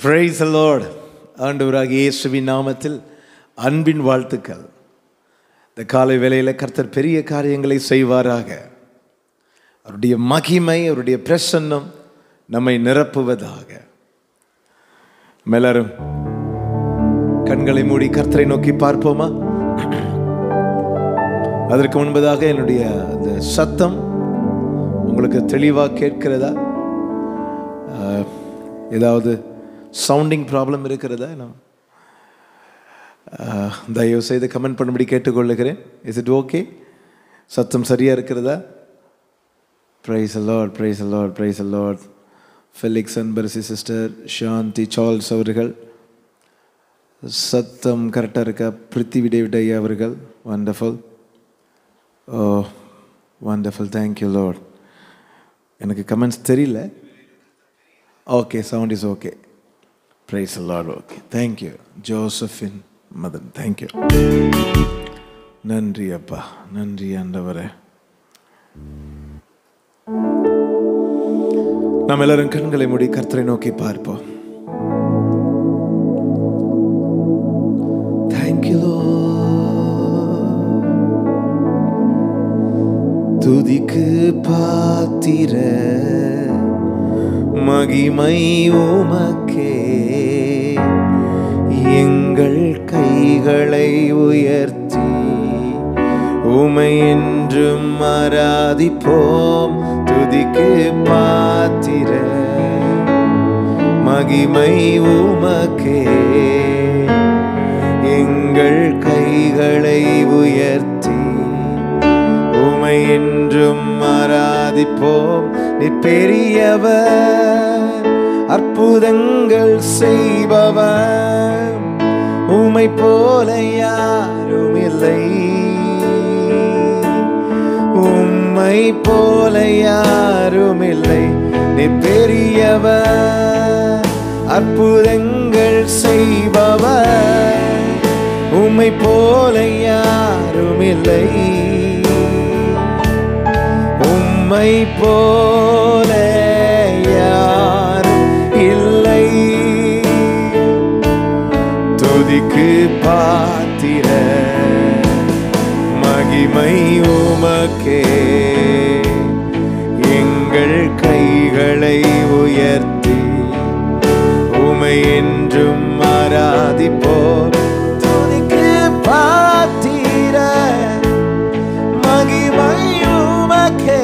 Price Lord ஆண்டவராக இயேசுவின் நாமத்தில் அன்பின் வாழ்த்துக்கள் இந்த காலை வேளையில் கர்த்தர் பெரிய காரியங்களை செய்வாராக அவருடைய மகிமை அவருடைய பிரசன்னம் நம்மை நிரப்புவதாக எல்லாரும் கண்களை மூடி கர்த்தரை நோக்கி பார்ப்போமா அதற்கு முன்பதாக என்னுடைய அந்த சத்தம் உங்களுக்கு தெளிவாக கேட்கிறதா ஆஹ், ஏதாவது சவுண்டிங் ப்ராப்ளம் இருக்கிறதா நான் ஆஹ், தயவு செய்து கமெண்ட் பண்ணும்படி கேட்டுக்கொள்ளுகிறேன் இஸ் இட் ஓகே சத்தம் சரியாக இருக்கிறதா praise a lot praise a lot praise a lot Felix Anbarasi sister Shanthi Charles அவர்கள் சத்தம் கரெக்டாக இருக்கா பிருத்திவி டேவிட் ஐயா அவர்கள் wonderful oh wonderful thank you lord எனக்கு கமெண்ட்ஸ் தெரியல okay sound is okay praise lord okay thank you Josephine Madan thank you நன்றி அப்பா நன்றி ஆண்டவரே நாம் எல்லாரும் கண்களை மூடி கர்த்தரை நோக்கி பார்ப்போம் தேங்க்யூ துதிக்கு பாத்திர மகிமை உமக்கே எங்கள் கைகளை உயர்த்தி உமை என்றும் ஆராதிப்போம் துதிக்கு பாத்திர மகிமை உமக்கே எங்கள் கைகளை உயர்த்தி உமை என்றும் ஆராதிப்போம் நீ பெரியவர் அற்புதங்கள் செய்பவர் உமை போல யாரும் இல்லை உம்மை போல யாரும் இல்லை நீ பெரியவர் அற்புதங்கள் செய்பவர் உம்மை போல யாரும் இல்லை உம்மை போல யாரும் இல்லை துதிக்கு பாத்திர மகிமை உமக்கே எங்கள் கைகளை உயர்த்தி உமை என்றும் ஆராதிப்போம் துதிக்கு பாத்திர மகிமை உமக்கே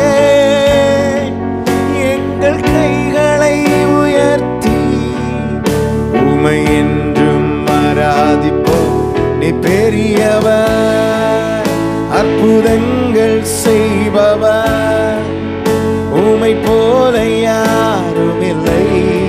எங்கள் கைகளை உயர்த்தி உமை என்றும் ஆராதிப்போம் நீ பெரியவர் அற்புதங்கள் செய்பவர் உமை போல யாரும் இல்லை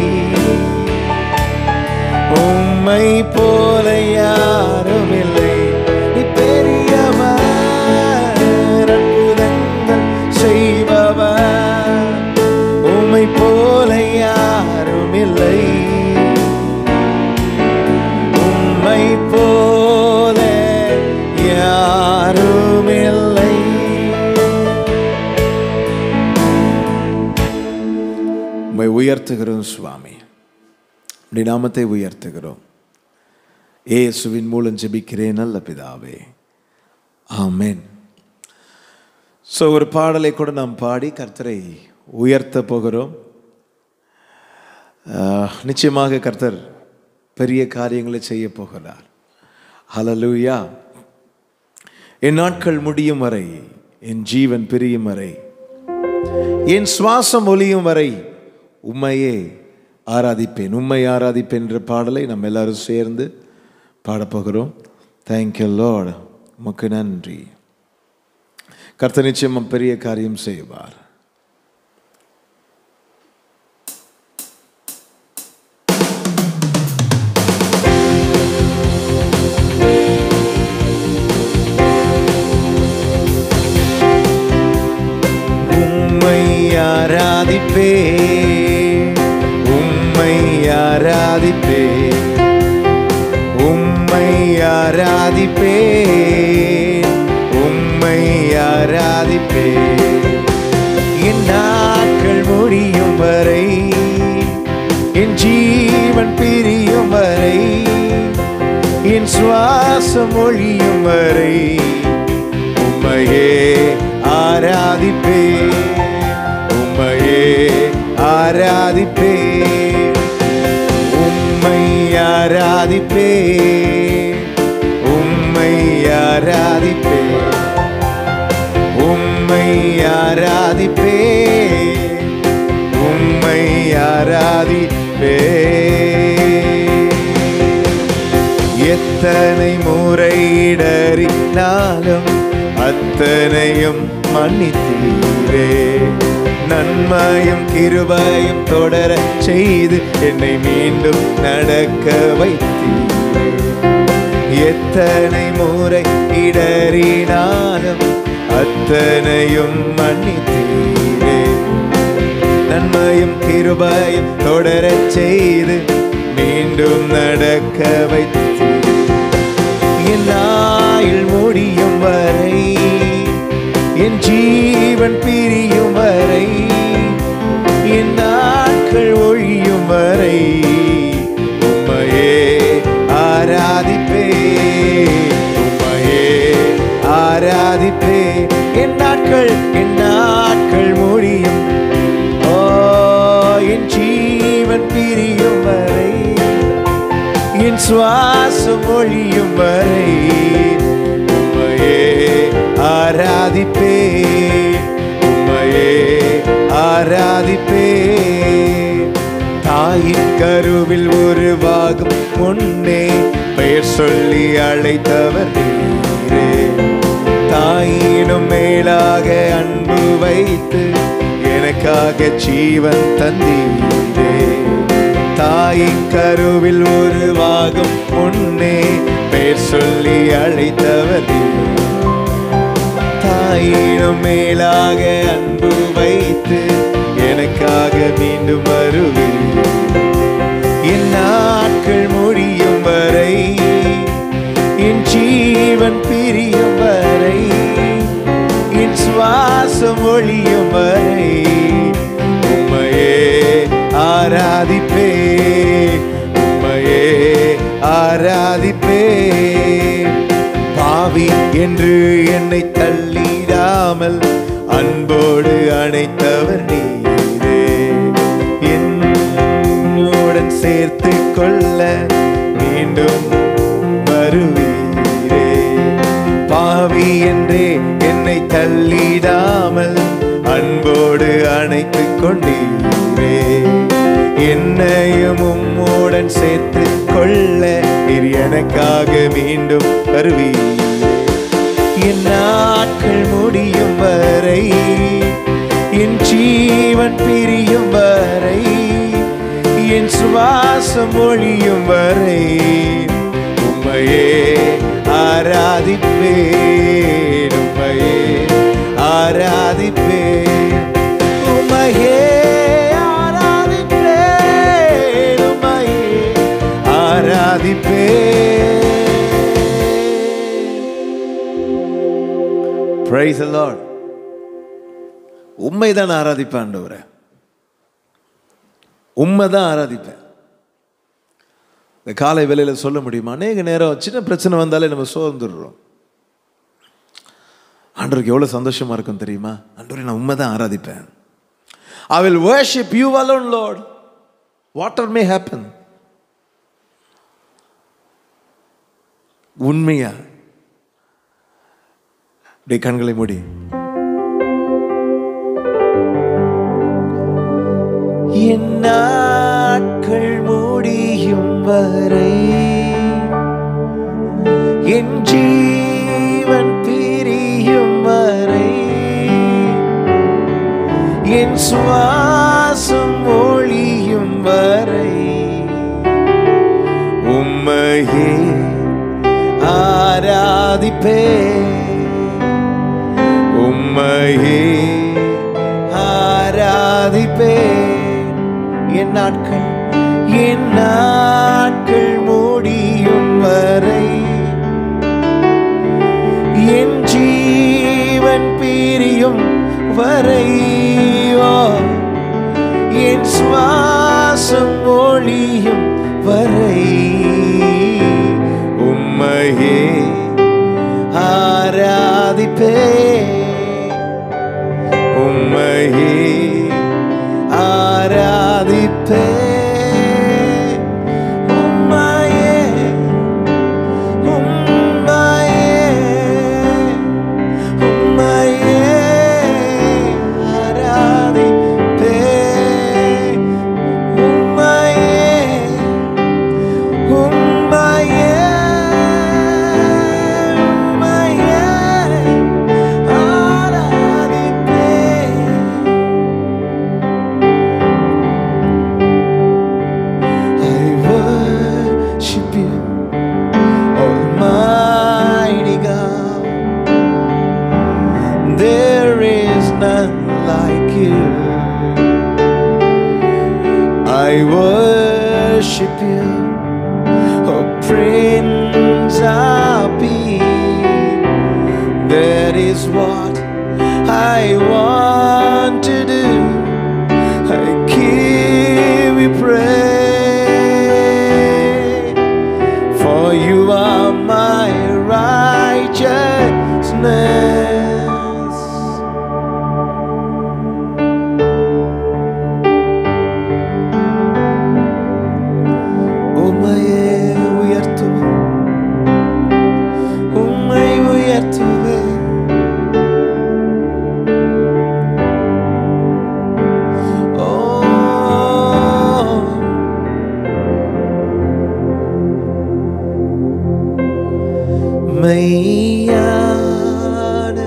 உம்மை போல யாரும் இல்லை நீ பெரியவர் அற்புதங்கள் செய்பவர் உம்மை போல யாரும் இல்லை உம்மை போல யாரும் இல்லை உம்மை உயர்த்துகிறோம் சுவாமி உடைய நாமத்தை உயர்த்துகிறோம் ஏசுவின் மூலம் ஜெபிக்கிறேன் நல்ல பிதாவே ஆமென் ஸோ ஒரு பாடலை கூட நாம் பாடி கர்த்தரை உயர்த்த போகிறோம் ஆஹ், நிச்சயமாக கர்த்தர் பெரிய காரியங்களை செய்ய போகிறார் ஹலலூயா என் நாட்கள் முடியும் வரை என் ஜீவன் பிரியும் வரை என் சுவாசம் ஒலியும் வரை உம்மையே ஆராதிப்பேன் உம்மை ஆராதிப்பேன் என்ற பாடலை நம்ம எல்லாரும் சேர்ந்து பாடப்போகிறோம் தேங்க்யூ லார்ட் உமக்கு நன்றி கர்த்தர் நிச்சயம் பெரிய காரியம் செய்வார் உம்மை ஆராதிப்பே உம்மை ஆராதிப்பே உம்மை ஆராதிப்பே உம்மை ஆராதிப்பே என் நாட்கள் முடியும் வரை என் ஜீவ ஜீவன் பிரியும் வரை என் சுவாசம் ஒழியும் வரை உம்மையே ஆராதிப்பே உம்மையே ஆராதிப்பே உம்மை ஆராதிப்பே உம்மை ஆராதிப்பே உம்மை ஆராதிப்பே உம்மை ஆராதிப்பே எத்தனை முறையிடறினாலும் அத்தனையும் மன்னித்தீரே நன்மையும் கிருபையும் தொடர செய்து என்னை மீண்டும் நடக்க வைத்தீரே எத்தனை முறை இடறினாலும் அத்தனையும் மன்னித்தீரே நன்மையும் கிருபையும் தொடரச் செய்து மீண்டும் நடக்க வைத்தீர் என் ஆயுள் முடியும் வரை என் ஜீவன் பிரியும் வரை என் நாட்கள் ஒழியும் வரை உம்மையே ஆராதிப்பே உம்மையே ஆராதிப்பே என் நாட்கள் என் நாட்கள் முடியும் ஓ என் ஜீவன் பிரியும் வரை என் சுவாசம் ஒழியும் வரை உம்மையே ஆராதிப்பே உம்மையே ஆராதிப்பே தாயின் கருவில் உருவாகும் முன்னே பெயர் சொல்லி அழைத்தவர் நீரே தாயினும் மேலாக அன்பு வைத்து எனக்காக ஜீவன் தந்தீரே தாயின் கருவில் உருவாகும் முன்னே பேர் சொல்லி அழைத்தவர் நீரே. தாயினும் மேலாக அன்பு வைத்து எனக்காக மீண்டும் வருவீர் என் நாட்கள் முடியும் வரை என் ஜீவன் பிரியும் வரை என் சுவாசம் ஒழியும் வரை உம்மையே ஆராதிப்பே உம்மையே ஆராதிப்பே பாவி என்று என்னை தள்ளிடாமல் அன்போடு அணைத்தவர் நீரே என்னுடன் சேர்த்து கொள்ள மீண்டும் வருவீரே பாவி என்றே என்னை தள்ளிடாமல் அன்போடு அணைத்துக் கொண்டீரே என்னையும் உம்முடன் சேர்த்து கொள்ள நீர் எனக்காக மீண்டும் வருவீரே என் நாட்கள் முடியும் வரை என் ஜீவன் பிரியும் வரை என் சுவாசம் ஒழியும் வரை உம்மையே ஆராதிப்பேன் உம்மையே ஆராதிப்பேன் உம்மையே ஆராதிப்பேன் உம்மையே ஆராதிப்பேன் பிரைஸ் லார்ட் உண்மை தான் ஆராதிப்பேன் ஆண்டவரே உண்மை தான் ஆராதிப்பேன் இந்த காலை வேளையில் சொல்ல முடியுமா அநேக நேரம் சின்ன பிரச்சனை வந்தாலே நம்ம சோர்ந்துடுறோம் ஆண்டவருக்கு எவ்வளோ சந்தோஷமா இருக்கும் தெரியுமா ஆண்டவரே நான் உண்மை தான் ஆராதிப்பேன் I will worship you alone lord whatever may happen உண்மையா அப்படியே கண்களை மூடி என் நாட்கள் முடியும் வரை என் ஜீவன் பிரியும் வரை என் சுவாசம் ஒளியும் வரை உம்மையே ஆராதிப்பே உம்மையே ஆராதிப்பே என் நாட்கள் என் நாட்கள் முடியும் வரை என் ஜீவன் பிரியும் வரை ஓ, என் சுவாசம் ஒளியும் வரை உம்மையே ஆராதிப்பே உம்மையே ஆராதிப்பே உம்மையே உம்மையே உம்மையே ஆராதிப்பே உம்மையே உம்மையே உம்மையே ஆராதிப்பே I worship you, Almighty God. There is none like you. I worship you, O Prince of Peace. That is what I want to do. I give you praise, for you are my righteousness. உம்மையே உயர்த்துவேன் உம்மை உயர்த்துவேன் ஓ மெய்யான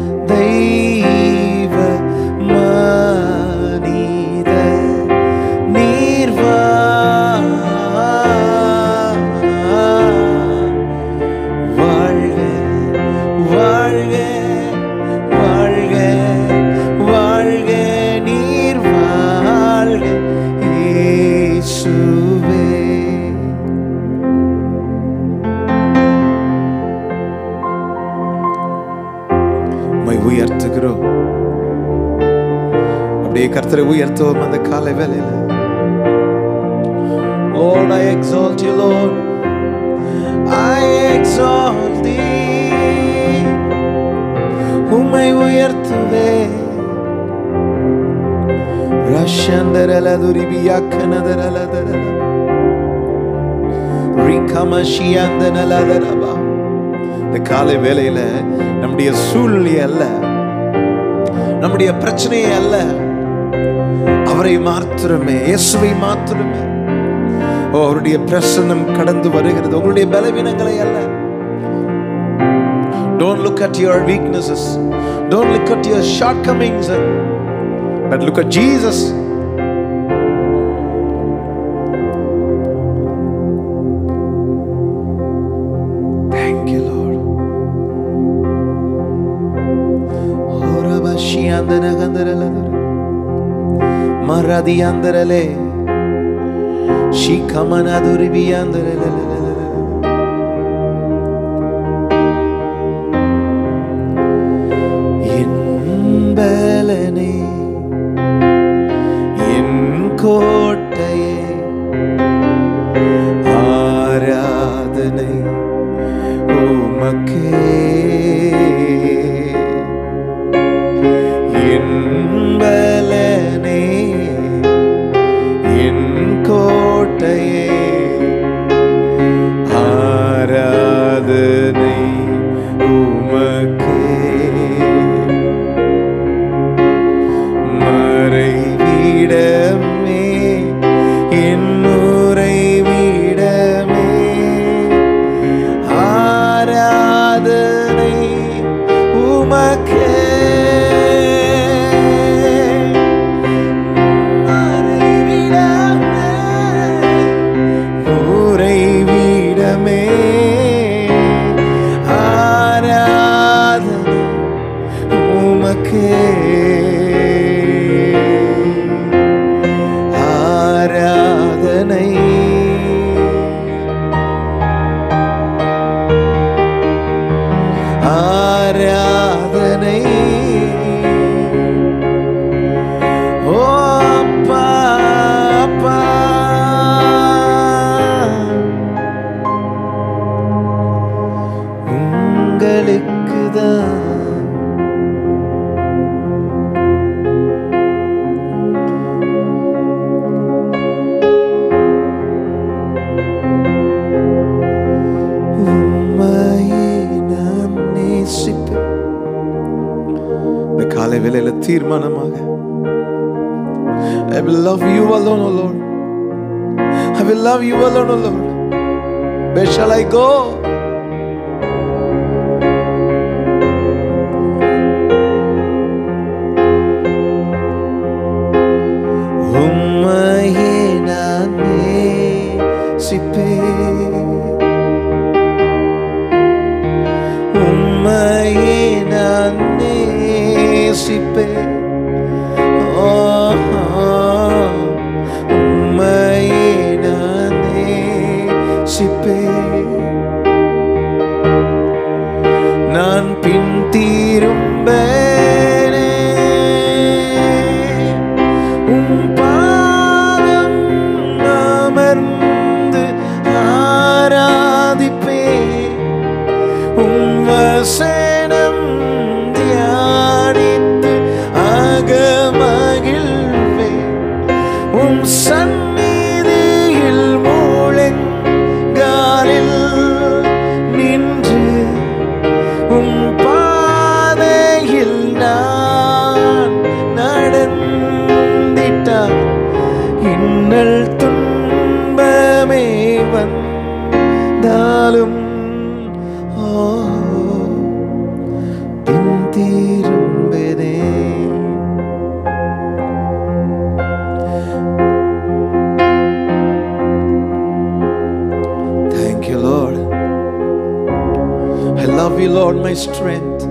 தெய்வ மனித நீர்வா வாழ்க வாழ்க வாழ்க வாழ்க நீர் வாழ்க இயேசுவே உம்மை உயர்த்துகிறோம் அப்படியே கர்த்தரை உயர்த்துவோம் அந்த காலை வேலையில Lord, I exalt you, Lord. I exalt thee. உம்மை உயர்த்துவே ரஷந்தரலதுரிபியாக்கனதரலதரல ரிகமஷியந்தனலதரபா இந்த காலை வேளையில நம்முடைய சூழ்நிலை அல்ல நம்முடைய பிரச்சனையே அல்ல அவரை மாத்திரமே இயேசுவை மாத்திரமே ஓ அவருடைய பிரசன்னம் கடந்து வருகிறது உங்களுடைய பலவீனங்களை அல்ல Don't look at your weaknesses. Don't look at your shortcomings. But look at Jesus. Thank you, Lord. ಮರದಿ ಅಂದರಲೆ ಶಿಖಮನ ದುರಿಬಿ ಅಂದರಲೆ என்பலனே என் கோட்டையே ஆராதனை உமக்கே என்பலனே என் கோட்டையே தீர்மானமாக I will love you alone, O Lord. I will love you alone, O Lord. Where shall I go? உம்மையே நான் நேசிப்பேன் உம்மையே நான் நேசிப்பேன் உம்மையே நான் நேசிப்பேன் நான் பின் தீரும்பேனே உம் பாதம் அமர்ந்து ஆராதிப்பேன் உம் வசனம் தியானித்து அகமகிழ்வேன் உம் சந்நிதியில் மூளைங்காலில் நின்று உம் பாதையில் நான் நடந்திட்டான் இன்னல் துன்பமே வந்தாலும் ஓ பின் திரும்பதே Thank you, Lord. I love you, Lord, my strength.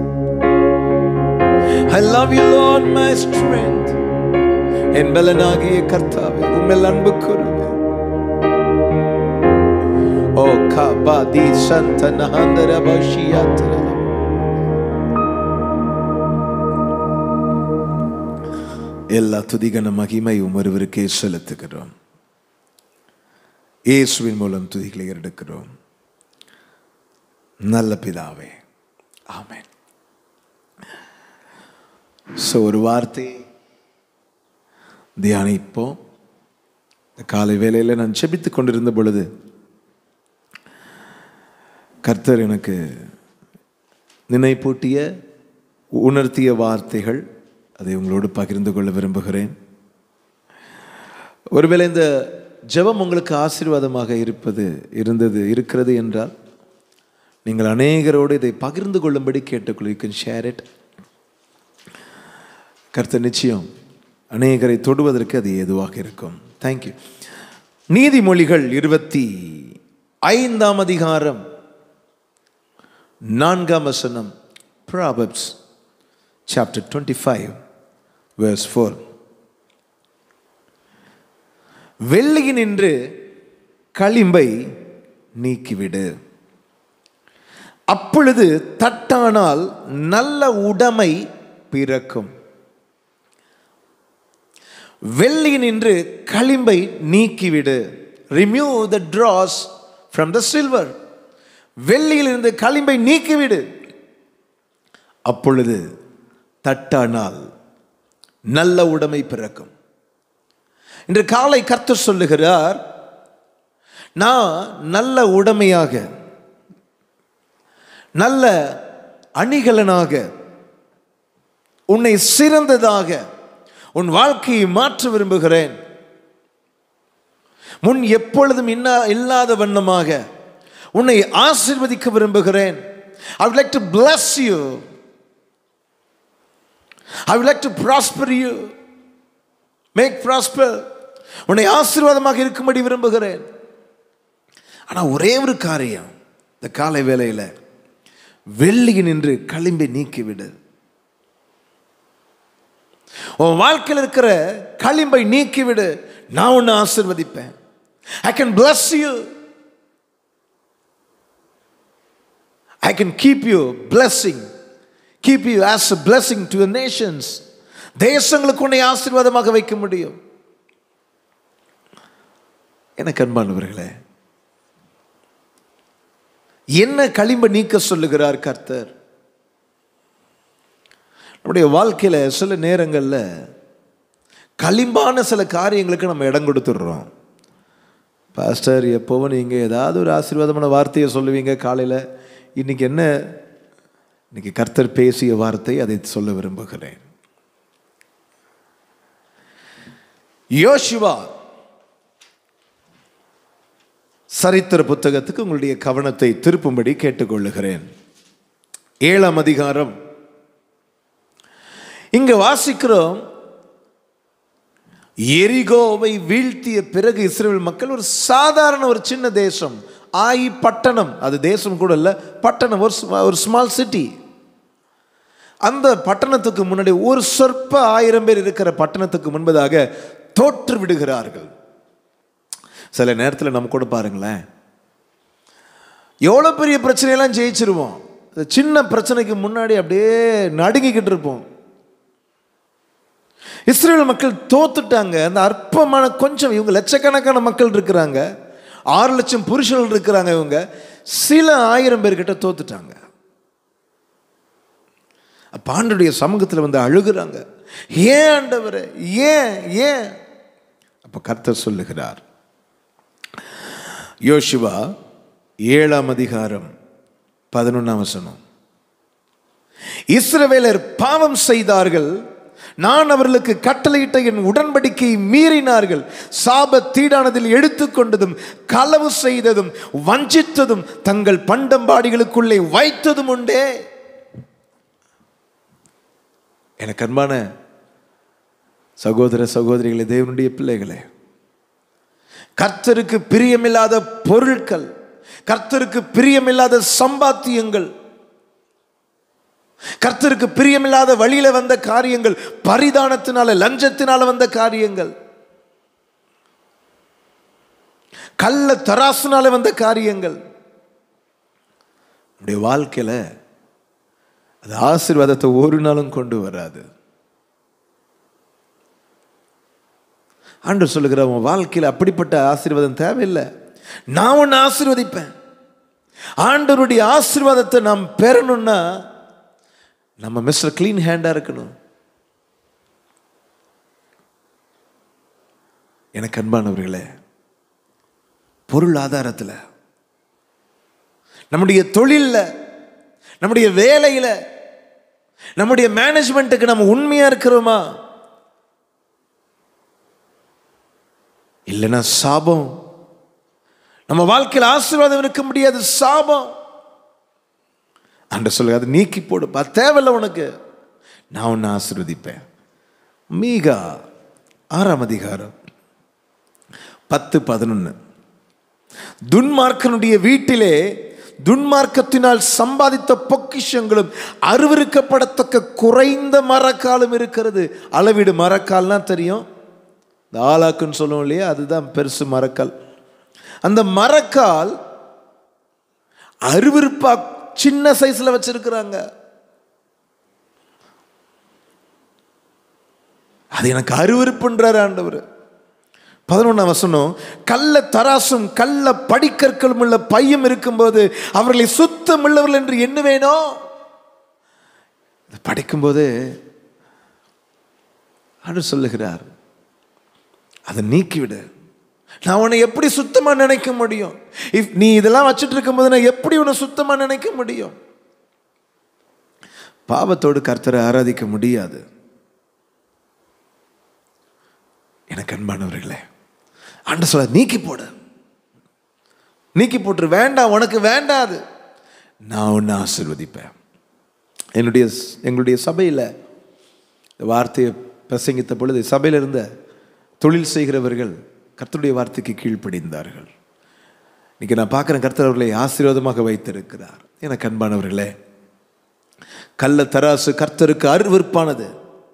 I love you, Lord, my strength. என் பலனாகிய கர்த்தாவே உம்மில் அன்பு கூறுவேன் ஓ காபா தி சந்த நஹந்தர பஷியாத்திர எல்லா துதிகன மகிமையும் ஒருவருக்கே செலுத்துகிறோம் இயேசுவின் மூலம் துதிகளை எடுக்கிறோம் நல்ல பிதாவே ஆமென் ஸோ ஒரு வார்த்தை தியானிப்போம் இந்த காலை வேளையில் நான் செபித்துக் கொண்டிருந்த பொழுது கர்த்தர் எனக்கு நினைப்பூட்டிய உணர்த்திய வார்த்தைகள் அதை உங்களோடு பகிர்ந்து கொள்ள விரும்புகிறேன் ஒருவேளை இந்த ஜெபம் உங்களுக்கு ஆசீர்வாதமாக இருப்பது இருந்தது இருக்கிறது என்றால் நீங்கள் அநேகரோடு இதை பகிர்ந்து கொள்ளும்படி கேட்டுக்கொள்ள யூ கேன் ஷேர் இட் கர்த்தர் நிச்சயம் அநேகரை தொடுவதற்கு அது ஏதுவாக இருக்கும் தேங்க்யூ நீதிமொழிகள் இருபத்தி ஐந்தாம் அதிகாரம் நான்காம் வசனம் Proverbs chapter twenty five verse four வெள்ளியினின்று களிம்பை நீக்கிவிடு அப்பொழுது தட்டானால் நல்ல உடைமை பிறக்கும் வெள்ளியினின்று களிம்பை நீக்கிவிடு remove the dross from the silver வெள்ளியிலிருந்து களிம்பை நீக்கிவிடு அப்பொழுது தட்டானால் நல்ல உடைமை பிறக்கும் இன்று காலை கர்த்தர் சொல்லுகிறார் நான் நல்ல உடைமையாக நல்ல அணிகலனாக உன்னை சிறந்ததாக உன் வாழ்க்கையை மாற்ற விரும்புகிறேன் முன் எப்பொழுதும் இன்னா இல்லாத வண்ணமாக உன்னை ஆசீர்வதிக்க விரும்புகிறேன் ஐ would like to bless you I would like to prosper you make prosper உன்னை ஆசீர்வாதமாக இருக்கும்படி விரும்புகிறேன் ஆனா ஒரே ஒரு காரியம் இந்த காலை வேளையில் வெள்ளியை நின்று களிம்பை நீக்கிவிடு உன் வாழ்க்கையில் இருக்கிற களிம்பை நீக்கிவிடு நான் உன்னை ஆசிர்வதிப்பேன் I can bless you I can keep you blessing keep you as a blessing to the nations தேசங்களுக்கு உன்னை ஆசீர்வாதமாக வைக்க முடியும் எனக்கு அன்பானவர்களே என்ன களிம்ப நீக்க சொல்லுகிறார் கர்த்தர் நம்முடைய வாழ்க்கையில் சில நேரங்களில் களிம்பான சில காரியங்களுக்கு நம்ம இடம் கொடுத்துடுறோம் பாஸ்டர் எப்போவும் நீங்கள் ஏதாவது ஒரு ஆசீர்வாதமான வார்த்தையை சொல்லுவீங்க காலையில் இன்னைக்கு என்ன இன்னைக்கு கர்த்தர் பேசிய வார்த்தை அதை சொல்ல விரும்புகிறேன் யோசுவா சரித்திர புத்தகத்துக்கு உங்களுடைய கவனத்தை திருப்பும்படி கேட்டுக்கொள்ளுகிறேன் ஏழாம் அதிகாரம் இங்க வாசிக்கிறோம் எரிகோவை வீழ்த்திய பிறகு இஸ்ரேல் மக்கள் ஒரு சாதாரண ஒரு சின்ன தேசம் ஆயி பட்டணம் அது தேசம் கூட இல்லை பட்டணம் ஒரு ஸ்மா- ஒரு ஸ்மால் சிட்டி அந்த பட்டணத்துக்கு முன்னாடி ஒரு சொற்ப ஆயிரம் பேர் இருக்கிற பட்டணத்துக்கு முன்பதாக தோற்று விடுகிறார்கள் சில நேரத்தில் நம்ம கூட பாருங்களேன் எவ்வளோ பெரிய பிரச்சனையெல்லாம் ஜெயிச்சிருவோம் இந்த சின்ன பிரச்சனைக்கு முன்னாடி அப்படியே நடுங்கிக்கிட்டு இருப்போம் இஸ்ரேல் மக்கள் தோத்துட்டாங்க அந்த அற்பமான கொஞ்சம் இவங்க லட்சக்கணக்கான மக்கள் இருக்கிறாங்க ஆறு லட்சம் புருஷர்கள் இருக்கிறாங்க இவங்க சில ஆயிரம் பேர்கிட்ட தோத்துட்டாங்க அப்ப ஆண்டவருடைய சமூகத்தில் வந்து அழுகுறாங்க ஏன் ஆண்டவரே ஏன் ஏன் அப்ப கர்த்தர் சொல்லுகிறார் யோசுவா ஏழாம் அதிகாரம் பதினொன்னாம் வசனம் இஸ்ரவேலர் பாவம் செய்தார்கள் நான் அவர்களுக்கு கட்டளையிட்ட என் உடன்படிக்கையை மீறினார்கள் சாப தீடானதில் எடுத்துக்கொண்டதும் களவு செய்ததும் வஞ்சித்ததும் தங்கள் பண்டம்பாடிகளுக்குள்ளே வைத்ததும் உண்டே எனக்கு அன்பான சகோதர சகோதரிகளே தேவனுடைய பிள்ளைகளே கர்த்தருக்கு பிரியமில்லாத பொருட்கள் கர்த்தருக்கு பிரியமில்லாத சம்பாத்தியங்கள் கர்த்தருக்கு பிரியமில்லாத வழியில வந்த காரியங்கள் பரிதானத்தினால லஞ்சத்தினால வந்த காரியங்கள் கள்ள தராசுனால வந்த காரியங்கள் நம்முடைய வாழ்க்கையில அது ஆசீர்வாதத்தை ஒரு நாளும் கொண்டு வராது ஆண்டவர் சொல்லுகிற உன் வாழ்க்கையில் அப்படிப்பட்ட ஆசீர்வாதம் தேவையில்லை நான் உன்னை ஆசீர்வதிப்பேன் ஆண்டவருடைய ஆசீர்வாதத்தை நாம் பெறணும்னா நம்ம மிஸ்டர் க்ளீன் ஹேண்டாக இருக்கணும் எனக்கு அன்பானவர்களே பொருள் ஆதாரத்தில் நம்முடைய தொழிலில் நம்முடைய வேலையில் நம்முடைய மேனேஜ்மெண்ட்டுக்கு நம்ம உண்மையா இருக்கிறோமா இல்லைன்னா சாபம் நம்ம வாழ்க்கையில் ஆசீர்வாதம் இருக்க முடியாது சாபம் அன்ற சொல்லுங்க அது நீக்கி போடுப்பா தேவையில்லை உனக்கு நான் உன்னை ஆசீர்வதிப்பேன் மீகா ஆறாம் அதிகாரம் பத்து பதினொன்று துன்மார்க்கனுடைய வீட்டிலே துன்மார்க்கத்தினால் சம்பாதித்த பொக்கிஷங்களும் அருவருக்கப்படத்தக்க குறைந்த மரக்காலும் இருக்கிறது அளவீடு மரக்கால்னா தெரியும் இந்த ஆலாக்குன்னு சொல்லுவோம் இல்லையா அதுதான் பெருசு மரக்கால் அந்த மரக்கால் அருவருப்பா சின்ன சைஸ்ல வச்சிருக்கிறாங்க அது எனக்கு அருவருப்புன்றார் ஆண்டவர் பதினொன்றாம் வசனம் கள்ள தராசும் கள்ள படிக்கற்களும் உள்ள பையும் இருக்கும்போது அவர்களை சுத்தம் உள்ளவர்கள் என்று எண்ணுவேனோ இதை படிக்கும்போது ஆண்டு சொல்லுகிறார் அதை நீக்கிவிடு நான் உன்னை எப்படி சுத்தமா நினைக்க முடியும் இஃப் நீ இதெல்லாம் வச்சுட்டு இருக்கும்போது நான் எப்படி உன்னை சுத்தமா நினைக்க முடியும் பாவத்தோடு கர்த்தரை ஆராதிக்க முடியாது எனக்கு அன்பானவர்களே ஆண்ட சொல்ல நீக்கி போடு நீக்கி போட்டு வேண்டாம் உனக்கு வேண்டாது நான் ஒன்று ஆசிர்வதிப்பேன் என்னுடைய எங்களுடைய சபையில் இந்த வார்த்தையை பிரசங்கித்த பொழுது சபையில் இருந்த தொழில் செய்கிறவர்கள் கர்த்தருடைய வார்த்தைக்கு கீழ்ப்படிந்தார்கள் இன்னைக்கு நான் பார்க்குறேன் கர்த்தர் அவர்களை ஆசீர்வாதமாக வைத்திருக்கிறார் எனக்கு அன்பானவர்களே கள்ள தராசு கர்த்தருக்கு அருவருப்பானது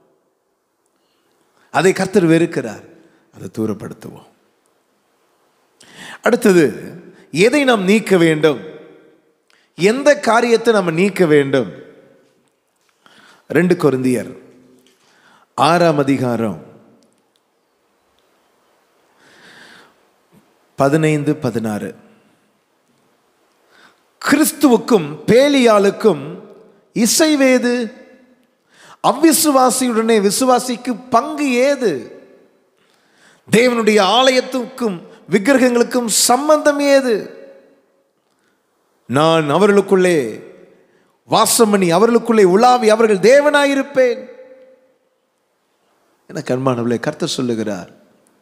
அதை கர்த்தர் வெறுக்கிறார் அதை தூரப்படுத்துவோம் அடுத்தது எதை நாம் நீக்க வேண்டும் எந்த காரியத்தை நம்ம நீக்க வேண்டும் ரெண்டு கொருந்தியர் ஆறாம் அதிகாரம் பதினைந்து பதினாறு கிறிஸ்துவுக்கும் பேலியாளுக்கும் இசைவேது அவ்விசுவாசியுடனே விசுவாசிக்கு பங்கு ஏது தேவனுடைய ஆலயத்துக்கும் விக்கிரகங்களுக்கும் சம்பந்தம் ஏது நான் அவர்களுக்குள்ளே வாசம் பண்ணி அவர்களுக்குள்ளே உலாவி அவர்கள் தேவனாயிருப்பேன் என கண்மானவர்களே கர்த்தர் சொல்லுகிறார்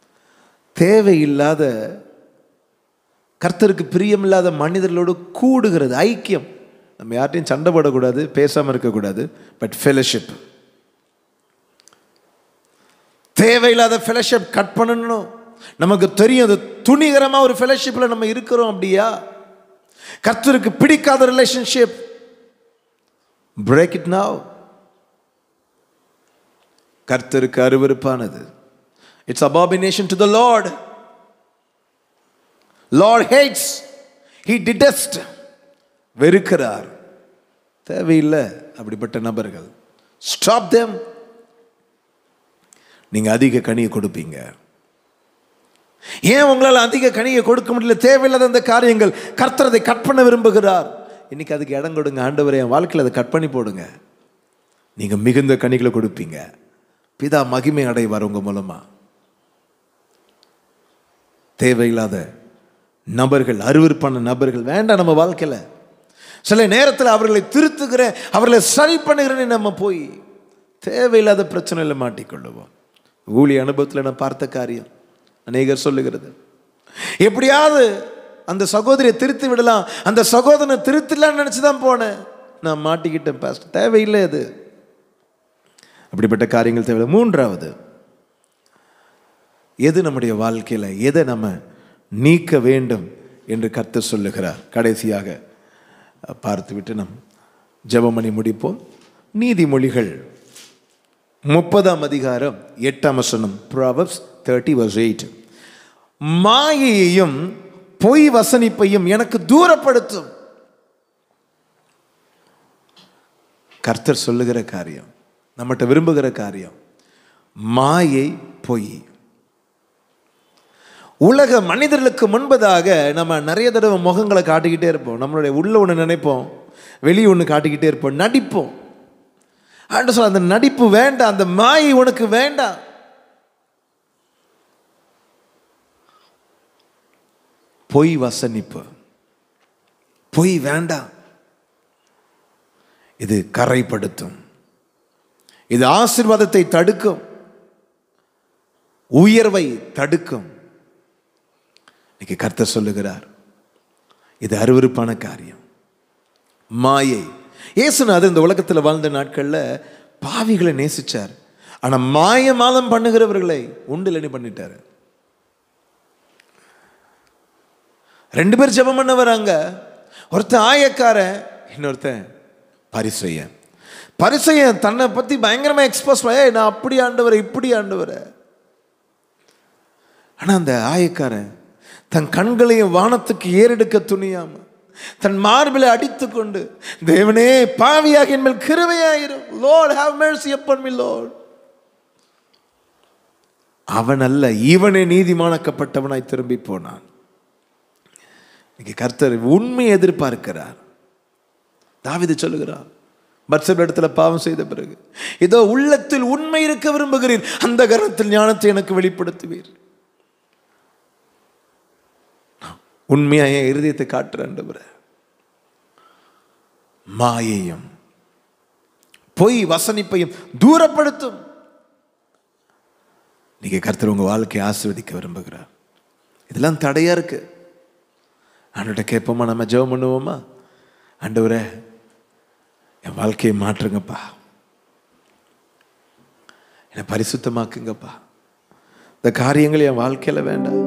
தேவையில்லாத கர்த்தருக்கு பிரியமில்லாத மனிதர்களோடு கூடுகிறது ஐக்கியம் நம்ம யார்ட்டையும் சண்டை போடக்கூடாது பேசாமல் இருக்கக்கூடாது பட் ஃபெலோஷிப் தேவையில்லாத ஃபெலோஷிப் கட் பண்ணணும் நமக்கு தெரியும் அது துணிகரமாக ஒரு ஃபெலோஷிப்பில் நம்ம இருக்கிறோம் அப்படியா கர்த்தருக்கு பிடிக்காத ரிலேஷன்ஷிப் பிரேக் இட் நாவ் கர்த்தருக்கு அருவருப்பானது it's abomination to the lord lord hates he detest வெறுக்கிறார் தேவையில்லை அப்படிப்பட்ட நபர்கள் ஸ்டாப் தேம் நீங்க அதிக கனியை கொடுப்பீங்க ஏன் உங்களால் அதிக கனியை கொடுக்க முடியல தேவையில்லாத அந்த காரியங்கள் கர்த்தர் அதை கட் பண்ண விரும்புகிறார் இன்னைக்கு அதுக்கு இடம் கொடுங்க ஆண்டவரே என் வாழ்க்கையில் அதை கட் பண்ணி போடுங்க நீங்க மிகுந்த கனிகளை கொடுப்பீங்க பிதா மகிமை அடைவார் உங்க மூலமா தேவையில்லாத நபர்கள் அருவருப்பான நபர்கள் வேண்டாம் நம்ம வாழ்க்கையில் சில நேரத்தில் அவர்களை திருத்துகிறேன் அவர்களை சரி பண்ணுகிறேன்னு நம்ம போய் தேவையில்லாத பிரச்சனையில் மாட்டிக்கொள்ளுவோம் ஊழிய அனுபவத்தில் நான் பார்த்த காரியம் அநேகர் சொல்லுகிறது எப்படியாவது அந்த சகோதரியை திருத்தி விடலாம் அந்த சகோதரனை திருத்தலாம்னு நினச்சி தான் போனேன் நான் மாட்டிக்கிட்டேன் பாஸ்ட் தேவையில்லை அது அப்படிப்பட்ட காரியங்கள் தேவையில்லை மூன்றாவது எது நம்முடைய வாழ்க்கையில் எதை நம்ம நீக்க வேண்டும் என்று கர்த்தர் சொல்லுகிறார் கடைசியாக பார்த்துவிட்டு நம் ஜெபமணி முடிப்போம் நீதிமொழிகள் முப்பதாம் அதிகாரம் எட்டாம் வசனம் ப்ராவப்ஸ் தேர்ட்டி வர்ஸ் எயிட் மாயையையும் பொய் வசனிப்பையும் எனக்கு தூரப்படுத்தும் கர்த்தர் சொல்லுகிற காரியம் நம்மகிட்ட விரும்புகிற காரியம் மாயை பொய் உலக மனிதர்களுக்கு முன்பதாக நம்ம நிறைய தடவை முகங்களை காட்டிக்கிட்டே இருப்போம் நம்மளுடைய உள்ள ஒன்று நினைப்போம் வெளியே ஒன்று காட்டிக்கிட்டே இருப்போம் நடிப்போம் ஆண்டு சொல்ல அந்த நடிப்பு வேண்டாம் அந்த மாயை உனக்கு வேண்டாம் பொய் வசனிப்பு பொய் வேண்டாம் இது கரைப்படுத்தும் இது ஆசிர்வாதத்தை தடுக்கும் உயர்வை தடுக்கும் இன்னைக்கு கர்த்தர் சொல்லுகிறார் இது அருவருப்பான காரியம் மாயை இயேசுநாதர் இந்த உலகத்தில் வாழ்ந்த நாட்களில் பாவிகளை நேசிச்சார் ஆனால் மாயமாதம் பண்ணுகிறவர்களை உண்டில் பண்ணிட்டாரு ரெண்டு பேர் ஜெபம் பண்ண வராங்க ஒருத்தன் ஆயக்காரன் இன்னொருத்தன் பரிசையன் பரிசையன் தன்னை பற்றி பயங்கரமாக எக்ஸ்போஸ் ஏய் நான் அப்படி ஆண்டவரை இப்படி ஆண்டவரை ஆனால் அந்த ஆயக்காரன் தன் கண்களையும் வானத்துக்கு ஏறெடுக்க துணியாம தன் மார்பிலை அடித்து கொண்டு தேவனே பாவியாக என் மேல் கிருவையாயிரும் lord have mercy upon me lord அவன் அல்ல இவனே நீதிமானாக்கப்பட்டவனாய் திரும்பி போனான் இன்னைக்கு கர்த்தர் உண்மை எதிர்பார்க்கிறார் தாவிது சொல்லுகிறார் பட்சப் இடத்துல பாவம் செய்த பிறகு இதோ உள்ளத்தில் உண்மை இருக்க விரும்புகிறீர் அந்த கரத்தில் ஞானத்தை எனக்கு வெளிப்படுத்துவீர் உண்மையா என் இருதயத்தை காட்டுறேன் மாயையும் பொய் வசனிப்பையும் தூரப்படுத்தும் நீங்க கர்த்தர் உங்க வாழ்க்கையை ஆசிர்வதிக்க விரும்புகிறார் இதெல்லாம் தடையா இருக்கு ஆண்டவர்கிட்ட கேட்போமா நம்ம ஜெபம் பண்ணுவோமா ஆண்டவரே என் வாழ்க்கையை மாற்றுங்கப்பா என்னை பரிசுத்தமாக்குங்கப்பா இந்த காரியங்கள் என் வாழ்க்கையில வேண்டாம்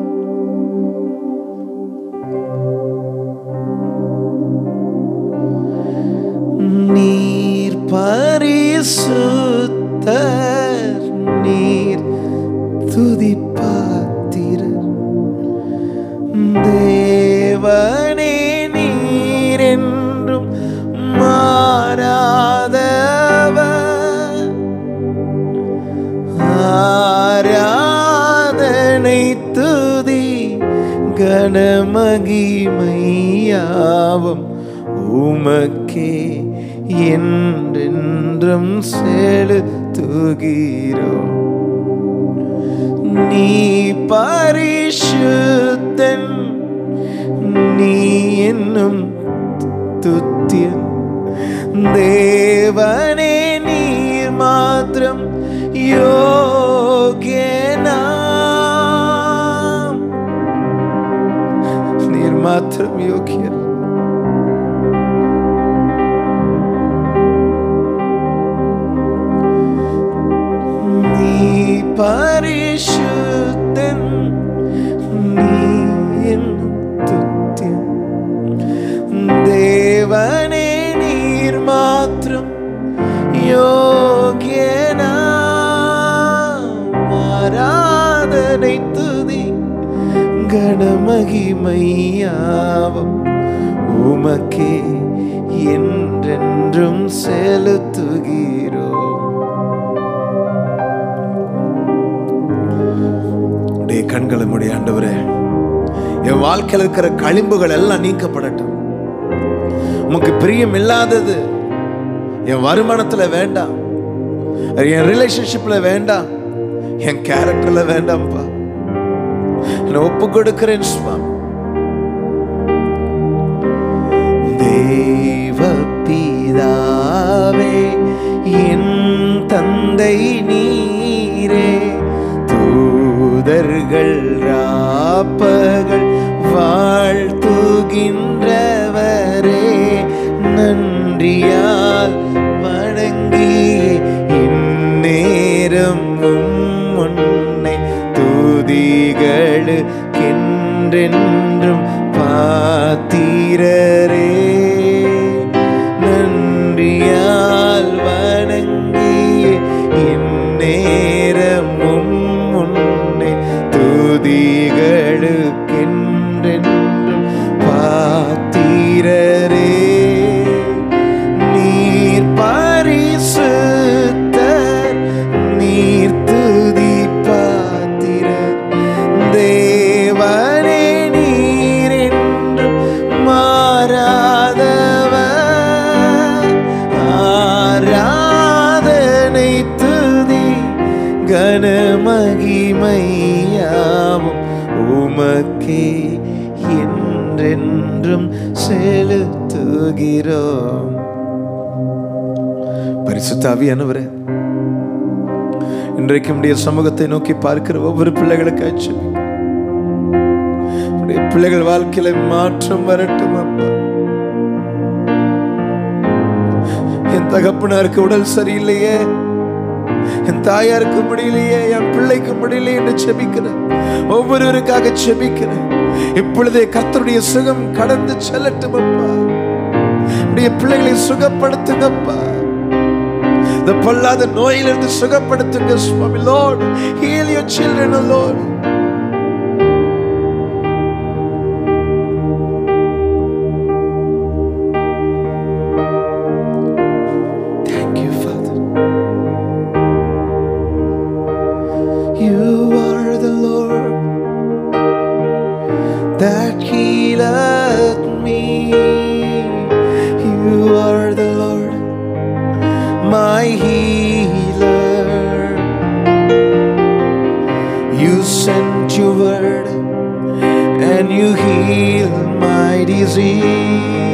நீர் பரிசுத்தர் நீர் துதிப்பாத்திரர் தேவனே நீர் என்றும் மாறாதவர் ஆராதனை துதி கனமகிமையாவும் உமக்கே என்றென்றும் செலுத்துகிறோம் நீ பரிசுத்தன் நீ என்னும் துத்தியன் தேவனே நீர் மாத்திரம் யோகியனா மாத்திரம் யோக்கியர் நீ பரிசுத்தன் நீ என் துத்தியன் தேவனே நீர் மாத்திரம் யோகியனா ஆராதனை துதி கணமகிமையாவும் உமக்கே என்றென்றும் செலுத்துகிறோம் உடைய கண்களை முடி ஆண்டவரே என் வாழ்க்கையில் இருக்கிற களிம்புகள் எல்லாம் நீக்கப்படட்டும் உமக்கு பிரியம் இல்லாதது என் வருமானத்துல வேண்டாம் என் ரிலேஷன்ஷிப்ல வேண்டாம் என் கேரக்டர்ல வேண்டாம்ப்பா நான் ஒப்பு கொடுக்கிறேன் சுவாமி தேவ பிதாவே என் தந்தை நீரே தூதர்கள் ராப்பகள் வாழ்த்துகின்றவரே நன்றியால் வணங்கி இந்நேரம் உம் உன்னை துதிகளுக்கென்றென்றும் பாத்திரரே நன்றியால் வணங்கி இந்நேரம் உம் உன்னை துதிகளுக்கென்றென்றும் பாத்திரரே நீர் பரிசுத்தர் நீர் துதி பாத்திரர் தேவனே நீர் என்றும் மாறாதவர் ஆராதனை துதி கனமகிமையாவும் உமக்கே என்றென்றும் செலுத்துகிறோம் பரிசுத்தாவியானவரே இன்றைக்கு உடைய சமூகத்தை நோக்கி பார்க்கிற ஒவ்வொரு பிள்ளைகளுக்கு ஆச்சு உடைய பிள்ளைகள் வாழ்க்கையில மாற்றம் வரட்டும் அப்பா என் தகப்பனாருக்கு உடல் சரியில்லையே என் தாயாருக்கு முடியலையே என் பிள்ளைக்கு முடியலையே என்று செபிக்கிறேன் ஒவ்வொருவருக்காக செபிக்கிறேன் இப்பொழுதே கர்த்தருடைய சுகம் கடந்து செல்லட்டும் அப்பா உடைய பிள்ளைகளை சுகப்படுத்துங்கப்பா இந்த பொல்லாத நோயிலிருந்து சுகப்படுத்துங்க சுவாமி lord heal your children lord Thank you, Father. You are the Lord that healeth me. You are the Lord, my healer. You sent your word and you heal my disease.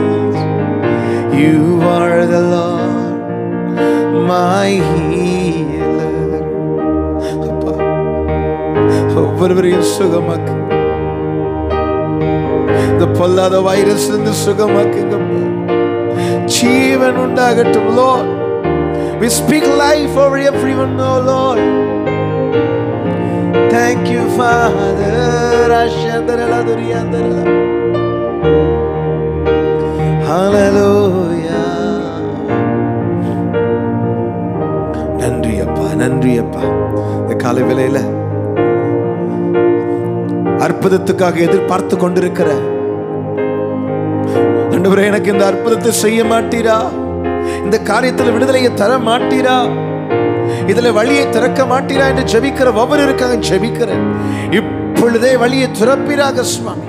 You are the Lord, my healer. அப்பா, ஒவ்வொருவரையும் சுகமாக்கு இந்த பொல்லாத virus இருந்து சுகமாக்குங்கப்பா ஜீவன் உண்டாகட்டும் Lord we speak life over everyone oh Lord thank you Father Ashandarala Duryandarala Hallelujah நன்றி அப்பா நன்றி அப்பா இந்த காலை வேளையில அற்புதத்துக்காக எதிர்பார்த்து கொண்டிருக்கிற ஆண்டவரே எனக்கு இந்த அற்புதத்தை செய்ய மாட்டீரா இந்த காரியத்தில் விடுதலையை தர மாட்டீரா இதுல வழியை திறக்க மாட்டீரா என்று ஜெபிக்கிற ஒவ்வொருவருக்காக ஜெபிக்கிறேன் இப்பொழுதே வழியை திறப்பீராக சுவாமி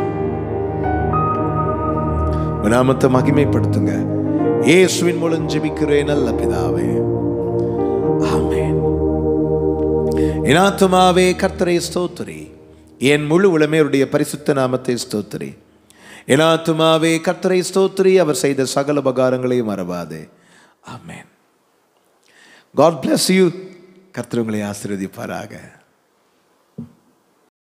உம் நாமத்தை மகிமைப்படுத்துங்க இயேசுவின் மூலம் ஜெபிக்கிறேன் நல்ல பிதாவே ஆமென் என் ஆத்துமாவே கர்த்தரை ஸ்தோத்திரி என் முழு உளமையுடைய பரிசுத்த நாமத்தை ஸ்தோத்திரி என் ஆத்துமாவே கர்த்தரை ஸ்தோத்திரி அவர் செய்த சகல உபகாரங்களையும் மறவாதே ஆமென் காட் bless யூ கர்த்தர் உங்களை ஆசீர்வதிப்பாராக